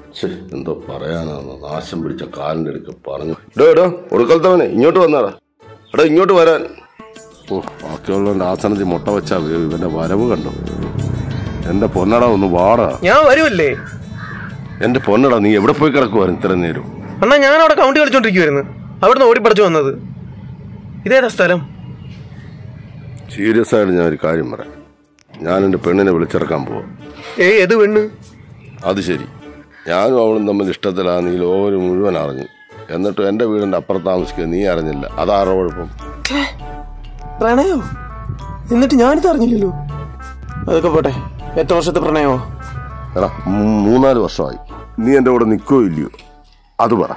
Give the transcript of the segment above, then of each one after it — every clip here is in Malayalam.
ഛെ, എന്തോ പറയാനാണ് നാശം പിടിച്ച കാലിന്റെ അടുക്ക് പറഞ്ഞു ഇടോ ഇടോ ഒടുക്കലത്തവനെ ഇങ്ങോട്ട് വന്നാടാ എടാ ഇങ്ങോട്ട് വരാൻ ഓ ബാക്കിയുള്ളവന്റെ ആസനത്തിൽ മുട്ട വെച്ചാ വീഴും. ഇവന്റെ വരവ് കണ്ടോ എന്റെ പൊന്നടാ ഒന്ന് വാടാ ഞാൻ വരുമല്ലേ എന്റെ പൊന്നടാ നീ എവിടെ പോയി കിടക്കുവായിരുന്നു ഇത്ര നേരം അണ്ണാ ഞാൻ അവിടെ കൗണ്ടി കളിച്ചോണ്ടിരിക്കുവായിരുന്നു അവിടുന്ന് ഓടിപ്പടച്ചു വന്നത് ഇതേതാ സ്ഥലം സീരിയസ് ആയിട്ട് ഞാൻ ഒരു കാര്യം പറയാം ഞാൻ എന്റെ പെണ്ണിനെ വിളിച്ചിറക്കാൻ പോവാ ഏയ് ഏത് പെണ്ണ് അത് ശരി ഞാനും അവളും തമ്മിൽ ഇഷ്ടത്തിലാണ് നീ ലോകം മുഴുവൻ അറിഞ്ഞു എന്നിട്ടും എന്റെ വീടിന്റെ അപ്പുറത്ത് താമസിക്കുക നീ അറിഞ്ഞില്ല അതാറോ കുഴപ്പം പ്രണയോ എന്നിട്ട് ഞാനിത് അറിഞ്ഞില്ലല്ലോ അതൊക്കെ പോട്ടെ എത്ര വർഷത്തെ പ്രണയമോ എടാ മൂ- മൂന്നാല് വർഷമായി നീ എന്റെ കൂടെ നിൽക്കോ ഇല്ലയോ അത് പറ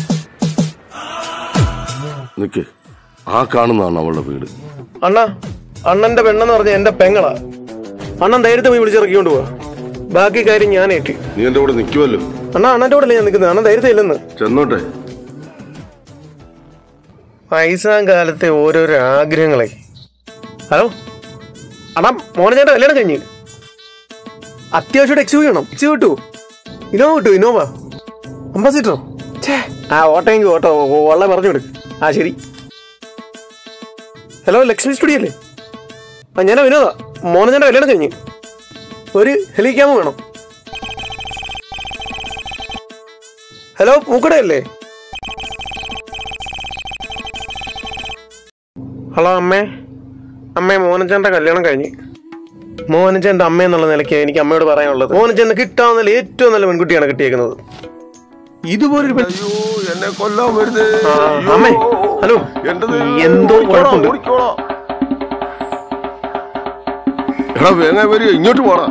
നിക്ക് ആ കാണുന്നതാണ് അവളുടെ വീട് അണ്ണാ അണ്ണന്റെ പെണ്ണെന്ന് പറഞ്ഞ എന്റെ പെങ്ങളാ അണ്ണൻ ധൈര്യത്തെ പോയി വിളിച്ചിറക്കിക്കൊണ്ട് പോവാ ബാക്കി കാര്യം ഞാൻ ഏറ്റി നീ എന്റെ കൂടെ നിൽക്കുമല്ലോ അണ്ണാ അണ്ണന്റെ കൂടെ ഞാൻ നിൽക്കുന്നത് അണ്ണൻ ധൈര്യത്തെ ഇല്ലെന്ന് ചെന്നോട്ടെ വയസ്സാം കാലത്തെ ഓരോരോ ആഗ്രഹങ്ങളെ ഹലോ അണ്ണാ മോനെ ചേട്ടാ കല്യാണം കഴിഞ്ഞ് അത്യാവശ്യമായിട്ട് എക്സ് വേണം എക്സ് കിട്ടൂ ഇനോവ കിട്ടൂ ഇനോവ അംബാസിഡറോ ഛേ ആ ഓട്ടോ എങ്കിൽ ഓട്ടോ വള്ള പറഞ്ഞു വിട് ആ ശരി ഹലോ ലക്ഷ്മി സ്റ്റുഡിയോ അല്ലേ ആ ഞാനാ വിനോദ മോനെ ചേട്ടാ കല്യാണം കഴിഞ്ഞ് ഒരു ഹെലിക്യാമ് വേണം ഹലോ പൂക്കടയല്ലേ ഹലോ അമ്മേ അമ്മേ മോനച്ചന്റെ കല്യാണം കഴിഞ്ഞ് മോനച്ചന്റെ അമ്മ എന്നുള്ള നിലയ്ക്ക് എനിക്ക് അമ്മയോട് പറയാനുള്ളത് മോനച്ചന്റെ കിട്ടാവുന്ന ഏറ്റവും നല്ല പെൺകുട്ടിയാണ് കിട്ടിയേക്കുന്നത് ഇതുപോലൊരു പെൺ അയ്യോ എന്നെ കൊല്ലാൻ വരുന്നേ ആ, അമ്മേ ഹലോ എന്തോ കുഴപ്പമുണ്ട് എടാ വേഗം വരിക ഇങ്ങോട്ട് പോടാ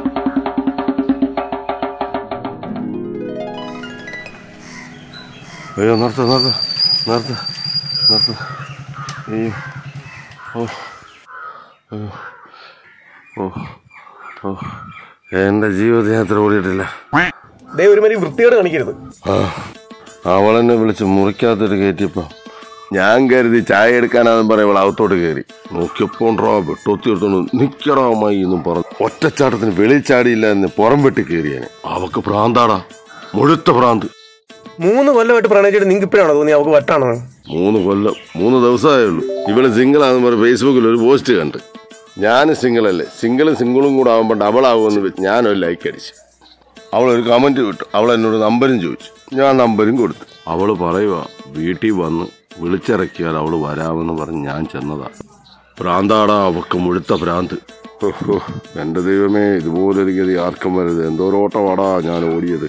അയ്യോ നിർത്ത നിർത്ത നിർത്ത നിർത്ത അയ്യോ ഓ അയ്യോ. ഓ ഓ എന്റെ ജീവിതത്തിൽ ഞാൻ അത്ര ഓടിയിട്ടില്ല ദേ ഒരു മാതിരി വൃത്തിയോട് കാണിക്കരുത് ആ അവളെന്നെ വിളിച്ച് മുറിക്കാത്തൊരു കയറ്റിയപ്പോ ഞാൻ കരുതി ചായ എടുക്കാനാന്നും പറയാം അവൾ അകത്തോട്ട് കയറി നോക്കിയപ്പോണ്ടോ വെട്ടൊത്തി എടുത്തോണ്ട് നിക്കടാ അമ്മായി എന്നും പറഞ്ഞു ഒറ്റച്ചാട്ടത്തിന് വെളിയിൽ ചാടിയില്ല എന്ന് പുറം വെട്ടി കയറിയാന് അവക്ക് ഭ്രാന്താടാ മുഴുത്ത ഭ്രാന്ത് മൂന്ന് കൊല്ലമായിട്ട് പ്രണയിച്ചിട്ട് നിങ്ങൾക്ക് ഇപ്പോഴാണോ തോന്നി അവൾക്ക് വട്ടാണെന്ന് മൂന്ന് കൊല്ലം മൂന്ന് ദിവസമായേ ഉള്ളൂ ഇവള് സിംഗിളാന്ന് പറഞ്ഞ് ഫേസ്ബുക്കിൽ ഒരു പോസ്റ്റ് കണ്ട് ഞാൻ സിംഗിളല്ലേ സിംഗിളും സിംഗിളും കൂടെ ആകുമ്പോൾ ഡബിൾ ആകുമെന്ന് വെച്ച് ഞാനൊരു ലൈക്ക് അടിച്ചു അവളൊരു കമന്റ് വിട്ടു അവൾ എന്നോട് നമ്പരും ചോദിച്ചു ഞാൻ നമ്പരും കൊടുത്തു അവള് പറയുക വീട്ടിൽ വന്ന് വിളിച്ചിറക്കിയാൽ അവള് വരാമെന്ന് പറഞ്ഞ് ഞാൻ ചെന്നതാ ഭ്രാന്താടാ അവക്ക് മുഴുത്ത ഭ്രാന്ത് ഓഹോ, എന്റെ ദൈവമേ ഇതുപോലൊരു ഗതി ആർക്കും വരരുത് എന്തോരോട്ടമാടാ ഞാൻ ഓടിയത്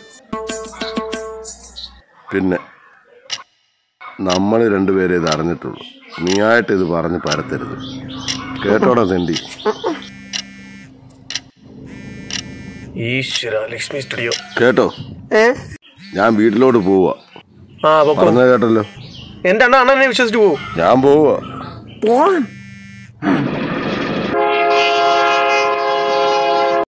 പിന്നെ നമ്മൾ രണ്ടുപേരെ ഇത് അറിഞ്ഞിട്ടുള്ളൂ നീയായിട്ട് ഇത് പറഞ്ഞ് പരത്തരുത് കേട്ടോടാ തെണ്ടി ഈശ്വര ലക്ഷ്മി സ്റ്റുഡിയോ കേട്ടോ ഏ ഞാൻ വീട്ടിലോട്ട് പോവാ ആ പൊക്കോ പറഞ്ഞ കേട്ടല്ലോ എന്റെ അണ്ണ അണ്ണനെ വിശ്വസിച്ചു പോവും ഞാൻ പോവാ പോവാൻ